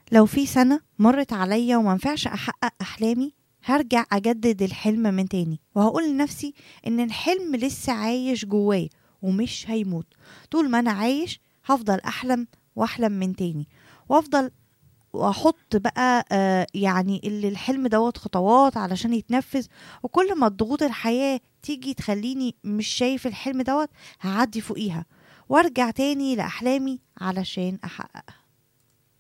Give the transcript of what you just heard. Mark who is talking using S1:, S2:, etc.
S1: لو في سنة مرت عليا ومنفعش أحقق أحلامي هرجع أجدد الحلم من تاني وهقول لنفسي إن الحلم لسه عايش جوايا ومش هيموت طول ما أنا عايش هفضل أحلم وأحلم من تاني وأفضل واحط بقى آه يعني اللي الحلم دوت خطوات علشان يتنفذ وكل ما ضغوط الحياة تيجي تخليني مش شايف الحلم دوت هعدي فوقيها وارجع تاني لأحلامي علشان أحققها